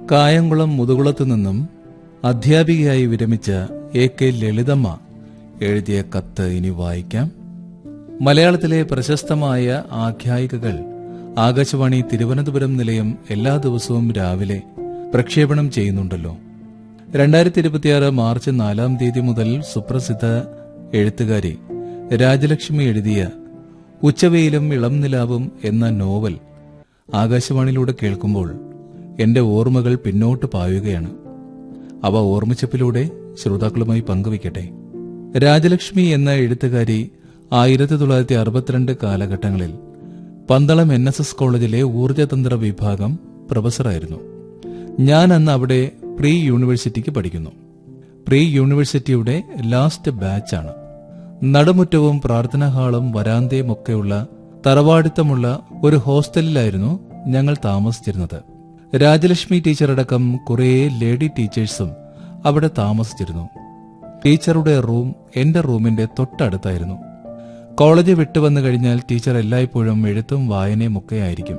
കായംകുളം മുതുകുളത്തു നിന്നും അധ്യാപികയായി വിരമിച്ച A K Lalithamma എഴുതിയ കത്ത് ഇനി വായിക്കാം മലയാളത്തിലെ പ്രശസ്തമായ ആഖ്യായികകൾ ആകാശവാണി തിരുവനന്തപുരം നിലയം എല്ലാ ദിവസവും രാവിലെ പ്രക്ഷേപണം ചെയ്യുന്നുണ്ടല്ലോ രണ്ടായിരത്തി ഇരുപത്തിയാറ് മാർച്ച് നാലാം തീയതി മുതൽ സുപ്രസിദ്ധ എഴുത്തുകാരി രാജലക്ഷ്മി എഴുതിയ ഉച്ചവെയിലും ഇളം നിലാവും എന്ന നോവൽ ആകാശവാണിയിലൂടെ കേൾക്കുമ്പോൾ എന്റെ ഓർമ്മകൾ പിന്നോട്ട് പായുകയാണ് അവ ഓർമ്മിച്ചപ്പിലൂടെ ശ്രോതാക്കളുമായി പങ്കുവയ്ക്കട്ടെ രാജലക്ഷ്മി എന്ന എഴുത്തുകാരി ആയിരത്തി തൊള്ളായിരത്തി അറുപത്തിരണ്ട് കാലഘട്ടങ്ങളിൽ പന്തളം എൻ എസ് എസ് കോളേജിലെ ഊർജതന്ത്ര വിഭാഗം പ്രൊഫസറായിരുന്നു ഞാൻ അന്ന് അവിടെ പ്രീ യൂണിവേഴ്സിറ്റിക്ക് പഠിക്കുന്നു പ്രീ യൂണിവേഴ്സിറ്റിയുടെ ലാസ്റ്റ് ബാച്ചാണ് നടുമുറ്റവും പ്രാർത്ഥനാ ഹാളും വരാന്തയും ഒക്കെയുള്ള തറവാടിത്തമുള്ള ഒരു ഹോസ്റ്റലിലായിരുന്നു ഞങ്ങൾ താമസിച്ചിരുന്നത് രാജലക്ഷ്മി ടീച്ചറടക്കം കുറേ ലേഡി ടീച്ചേഴ്സും അവിടെ താമസിച്ചിരുന്നു ടീച്ചറുടെ റൂം എന്റെ റൂമിന്റെ തൊട്ടടുത്തായിരുന്നു കോളേജ് വിട്ടുവന്നു കഴിഞ്ഞാൽ ടീച്ചർ എല്ലായ്പ്പോഴും എഴുത്തും വായനയും ഒക്കെ ആയിരിക്കും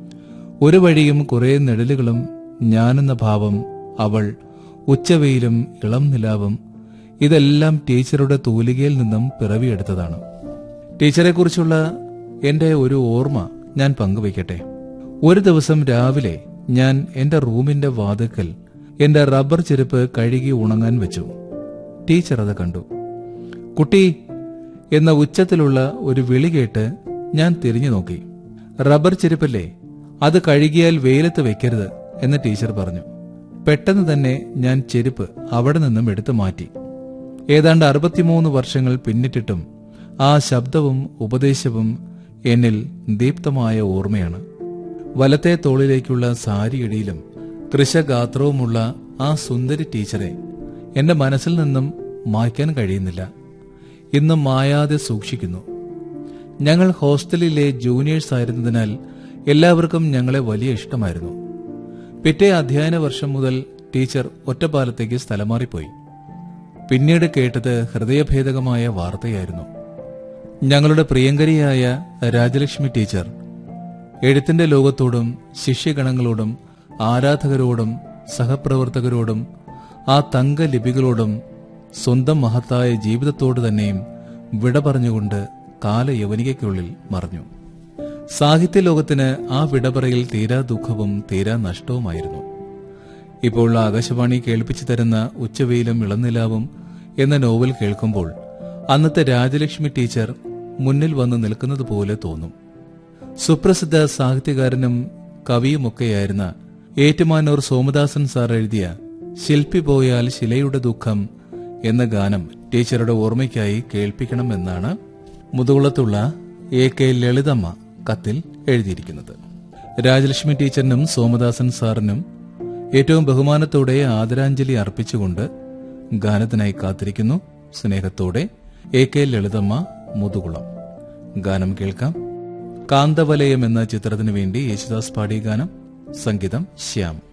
ഒരു വഴിയും കുറെ നിഴലുകളും ഞാനെന്ന ഭാവം അവൾ ഉച്ചവെയിലും ഇളം നിലാവും ഇതെല്ലാം ടീച്ചറുടെ തൂലികയിൽ നിന്നും പിറവിയെടുത്തതാണ് ടീച്ചറെക്കുറിച്ചുള്ള എന്റെ ഒരു ഓർമ്മ ഞാൻ പങ്കുവയ്ക്കട്ടെ ഒരു ദിവസം രാവിലെ ഞാൻ എന്റെ റൂമിന്റെ വാതിക്കൽ എന്റെ റബ്ബർ ചെരുപ്പ് കഴുകി ഉണങ്ങാൻ വെച്ചു ടീച്ചർ അത് കണ്ടു കുട്ടി എന്ന ഉച്ചത്തിലുള്ള ഒരു വിളി കേട്ട് ഞാൻ തിരിഞ്ഞു നോക്കി റബ്ബർ ചെരുപ്പല്ലേ അത് കഴുകിയാൽ വെയിലത്ത് വെക്കരുത് എന്ന് ടീച്ചർ പറഞ്ഞു പെട്ടെന്ന് തന്നെ ഞാൻ ചെരുപ്പ് അവിടെ നിന്നും എടുത്തു മാറ്റി ഏതാണ്ട് അറുപത്തിമൂന്ന് വർഷങ്ങൾ പിന്നിട്ടിട്ടും ആ ശബ്ദവും ഉപദേശവും എന്നിൽ ദീപ്തമായ ഓർമ്മയാണ് വലത്തെ തോളിലേക്കുള്ള സാരിയിടിയിലും കൃശഗാത്രവുമുള്ള ആ സുന്ദരി ടീച്ചറെ എന്റെ മനസ്സിൽ നിന്നും മായ്ക്കാൻ കഴിയുന്നില്ല ഇന്നും മായാതെ സൂക്ഷിക്കുന്നു ഞങ്ങൾ ഹോസ്റ്റലിലെ ജൂനിയേഴ്സ് ആയിരുന്നതിനാൽ എല്ലാവർക്കും ഞങ്ങളെ വലിയ ഇഷ്ടമായിരുന്നു പിറ്റേ അധ്യയന വർഷം മുതൽ ടീച്ചർ ഒറ്റപ്പാലത്തേക്ക് സ്ഥലം മാറിപ്പോയി പിന്നീട് കേട്ടത് ഹൃദയഭേദകമായ വാർത്തയായിരുന്നു ഞങ്ങളുടെ പ്രിയങ്കരിയായ രാജലക്ഷ്മി ടീച്ചർ എഴുത്തിന്റെ ലോകത്തോടും ശിഷ്യഗണങ്ങളോടും ആരാധകരോടും സഹപ്രവർത്തകരോടും ആ തങ്ക ലിപികളോടും സ്വന്തം മഹത്തായ ജീവിതത്തോട് തന്നെയും വിട പറഞ്ഞുകൊണ്ട് കാലയവനികയ്ക്കുള്ളിൽ മറഞ്ഞു സാഹിത്യ ലോകത്തിന് ആ വിടപറയിൽ തീരാ ദുഃഖവും തീരാ നഷ്ടവുമായിരുന്നു ഇപ്പോൾ ആകാശവാണി കേൾപ്പിച്ചു തരുന്ന ഉച്ചവെയിലും ഇളനിലാവും എന്ന നോവൽ കേൾക്കുമ്പോൾ അന്നത്തെ രാജലക്ഷ്മി ടീച്ചർ മുന്നിൽ വന്ന് നിൽക്കുന്നത് പോലെ തോന്നും സുപ്രസിദ്ധ സാഹിത്യകാരനും കവിയുമൊക്കെയായിരുന്ന ഏറ്റുമാനൂർ സോമദാസൻ സാർ എഴുതിയ ശില്പി പോയാൽ ശിലയുടെ ദുഃഖം എന്ന ഗാനം ടീച്ചറുടെ ഓർമ്മയ്ക്കായി കേൾപ്പിക്കണമെന്നാണ് മുതുകുളത്തുള്ള എ കെ ലളിതമ്മ കത്തിൽ എഴുതിയിരിക്കുന്നത് രാജലക്ഷ്മി ടീച്ചറിനും സോമദാസൻ സാറിനും ഏറ്റവും ബഹുമാനത്തോടെ ആദരാഞ്ജലി അർപ്പിച്ചുകൊണ്ട് ഗാനത്തിനായി കാത്തിരിക്കുന്നു സ്നേഹത്തോടെ എ കെ ലളിതമ്മ മുതുകുളം ഗാനം കേൾക്കാം കാന്തവലയം എന്ന ചിത്രത്തിനു വേണ്ടി യേശുദാസ് പാടിയ ഗാനം സംഗീതം ശ്യാം